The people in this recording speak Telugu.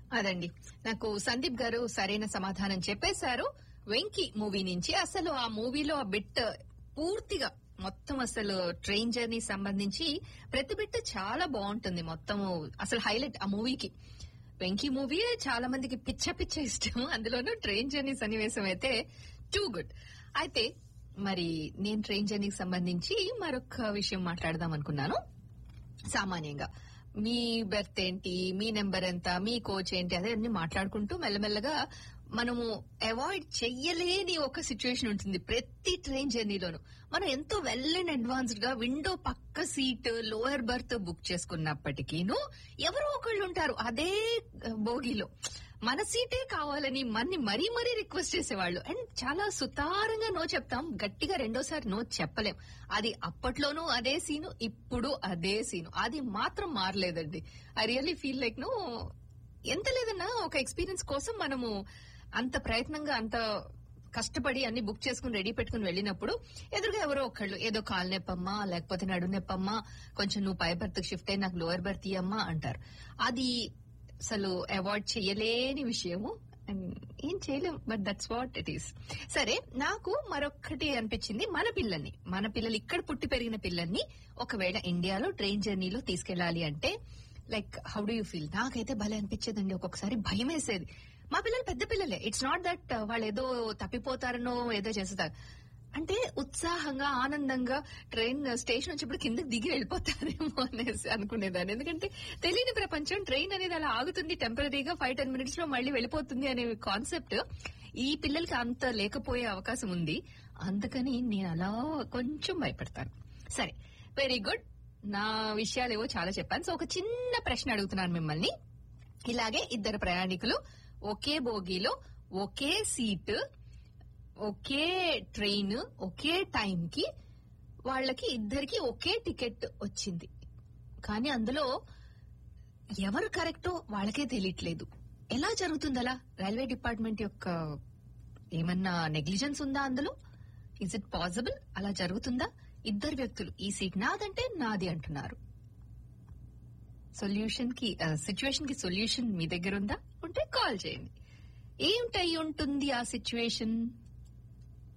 అదండి నాకు సందీప్ గారు సరైన సమాధానం చెప్పేశారు వెంకీ మూవీ నుంచి అసలు ఆ మూవీలో ఆ బిట్ పూర్తిగా మొత్తం అసలు ట్రైన్ జర్నీ సంబంధించి ప్రతి బిట్ చాలా బాగుంటుంది మొత్తం అసలు హైలైట్ ఆ మూవీకి వెంకీ మూవీ చాలా మందికి పిచ్చ పిచ్చ ఇష్టం అందులోనూ ట్రైన్ జర్నీ సన్నివేశం అయితే టూ గుడ్ అయితే మరి నేను ట్రైన్ జర్నీకి సంబంధించి మరొక విషయం మాట్లాడదాం అనుకున్నాను సామాన్యంగా మీ బెర్త్ ఏంటి మీ నెంబర్ ఎంత మీ కోచ్ ఏంటి అదే అన్ని మాట్లాడుకుంటూ మెల్లమెల్లగా మనము అవాయిడ్ చెయ్యలేని ఒక సిచ్యువేషన్ ఉంటుంది ప్రతి ట్రైన్ జర్నీలోనూ మనం ఎంతో వెల్ అండ్ అడ్వాన్స్డ్ గా విండో పక్క సీట్ లోయర్ బర్త్ బుక్ చేసుకున్నప్పటికీను ఎవరో ఒకళ్ళు ఉంటారు అదే బోగిలో మన సీటే కావాలని మన్ని మరీ మరీ రిక్వెస్ట్ చేసేవాళ్ళు అండ్ చాలా సుతారంగా నో చెప్తాం గట్టిగా రెండోసారి నో చెప్పలేం అది అప్పట్లోనూ అదే సీను ఇప్పుడు అదే సీను అది మాత్రం మారలేదండి I really feel like no ఎంత లేదన్నా ఒక ఎక్స్పీరియన్స్ కోసం మనము అంత ప్రయత్నంగా అంత కష్టపడి అన్ని బుక్ చేసుకుని రెడీ పెట్టుకుని వెళ్ళినప్పుడు ఎదురుగా ఎవరో ఒకళ్ళు ఏదో కాలు నొప్పమ్మా లేకపోతే నడు నొప్పమ్మా కొంచెం నువ్వు పై బర్త్ షిఫ్ట్ అయి నాకు లోయర్ బర్త్ ఇయ్యమ్మా అంటారు అది అసలు అవాయిడ్ చేయలేని విషయము And ఏం చేయలేం but that's what it is సరే నాకు మరొక్కటి అనిపించింది మన పిల్లల్ని మన పిల్లలు ఇక్కడ పుట్టి పెరిగిన పిల్లల్ని ఒకవేళ ఇండియాలో ట్రైన్ జర్నీలో తీసుకెళ్లాలి అంటే like how do you feel నాకైతే భలే అనిపించేదండి ఒక్కొక్కసారి భయం వేసేది మా పిల్లలు పెద్ద పిల్లలే ఇట్స్ నాట్ దట్ వాళ్ళు ఏదో తప్పిపోతారనో ఏదో చేస్తారు అంటే ఉత్సాహంగా ఆనందంగా ట్రైన్ స్టేషన్ వచ్చినప్పుడు కిందకి దిగి వెళ్ళిపోతారేమో అనేసి అనుకునేదాన్ని ఎందుకంటే తెలియని ప్రపంచం ట్రైన్ అనేది అలా ఆగుతుంది టెంపరీగా ఫైవ్ టెన్ మినిట్స్ లో మళ్ళీ వెళ్ళిపోతుంది అనే కాన్సెప్ట్ ఈ పిల్లలకి అంత లేకపోయే అవకాశం ఉంది అందుకని నేను అలా కొంచెం భయపడతాను సరే వెరీ గుడ్ నా విషయాలు ఏవో చాలా చెప్పాను సో ఒక చిన్న ప్రశ్న అడుగుతున్నాను మిమ్మల్ని ఇలాగే ఇద్దరు ప్రయాణికులు ఒకే బోగీలో ఒకే సీట్ ఒకే ట్రైన్ ఒకే టైం కి వాళ్ళకి ఇద్దరికి ఒకే టికెట్ వచ్చింది కానీ అందులో ఎవరు కరెక్టో వాళ్ళకే తెలియట్లేదు ఎలా జరుగుతుంది అలా రైల్వే డిపార్ట్మెంట్ యొక్క ఏమన్నా నెగ్లిజెన్స్ ఉందా అందులో ఇస్ ఇట్ పాసిబుల్ అలా జరుగుతుందా ఇద్దరు వ్యక్తులు ఈ సీట్ నాదంటే నాది అంటున్నారు సొల్యూషన్ కి సిచ్యువేషన్ కి సొల్యూషన్ మీ దగ్గర ఉందా ఉంటే కాల్ చేయండి ఏమిటై ఉంటుంది ఆ సిచ్యువేషన్